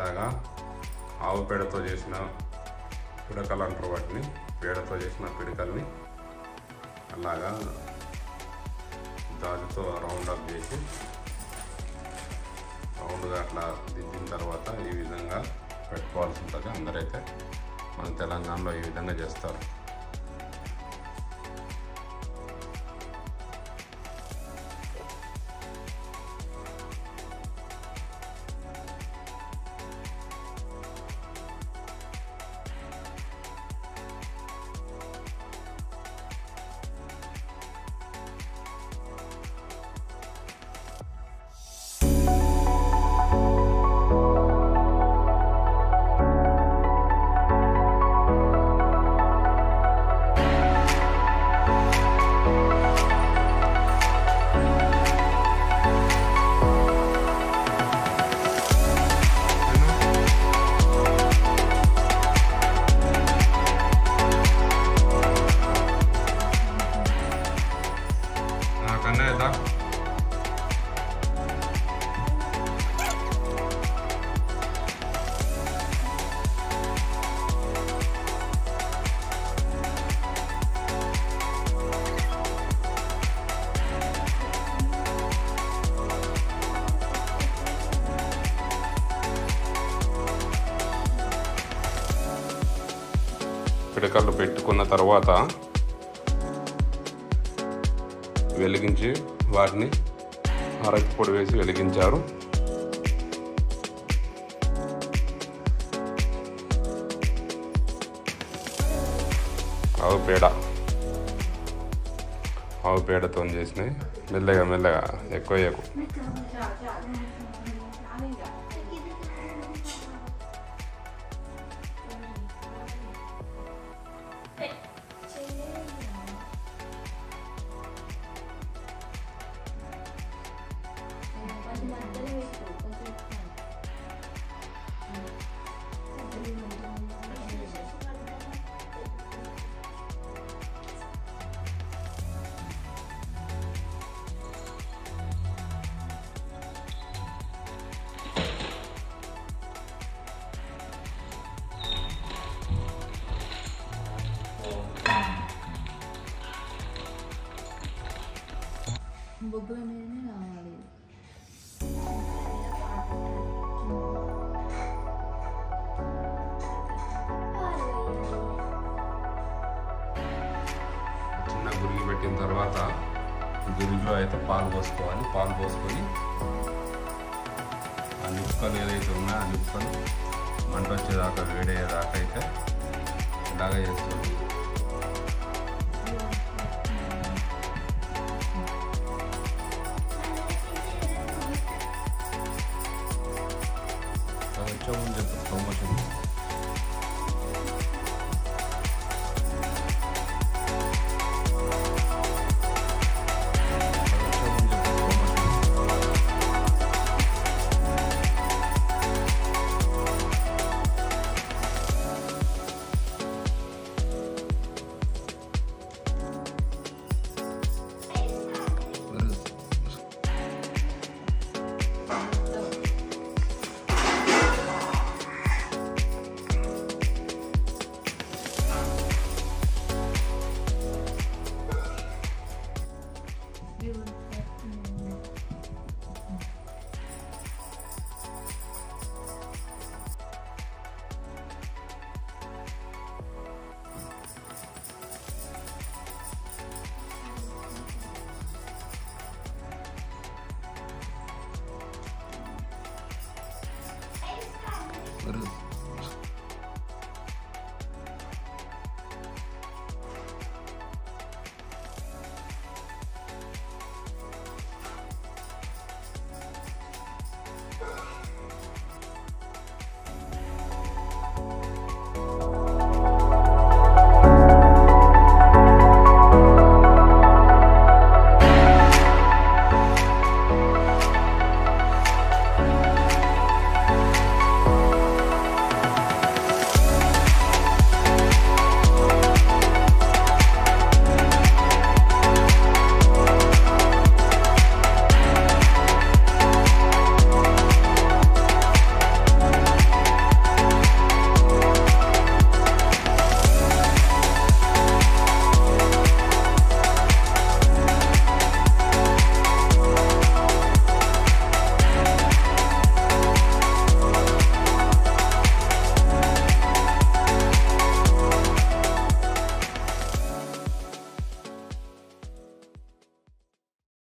ఇలాగా ఆవు పేడతో చేసిన పిడకలు అంటారు వాటిని పేడతో చేసిన పిడకల్ని అలాగా దానితో రౌండ్ అప్ చేసి రౌండ్గా అట్లా దిద్దిన తర్వాత ఈ విధంగా పెట్టుకోవాల్సి ఉంటుంది అందరైతే మన తెలంగాణలో ఈ విధంగా చేస్తారు నాకన్నా ఏదా పిడకలు పెట్టుకున్న తర్వాత వెలిగించి వాటిని అరటి పొడి వేసి వెలిగించారు ఆవు పేడ ఆవు పేడతో చేసినాయి మెల్లగా మెల్లగా ఎక్కువ ఎక్కువ బొగ్గుల మీదనే కావాలి చిన్న గురిగి పెట్టిన తర్వాత గురిగిలో అయితే పాలు పోసుకోవాలి పాలు పోసుకొని ఆ నిప్పుకలు ఏదైతే ఉన్నాయో ఆ నిప్పుకలు మంట వచ్చేదాకా వేడయ్యేదాకా అయితే ఇలాగే చేస్తుంది అది వచ్చే ముందు చెప్పు ప్రమోషన్ Terus.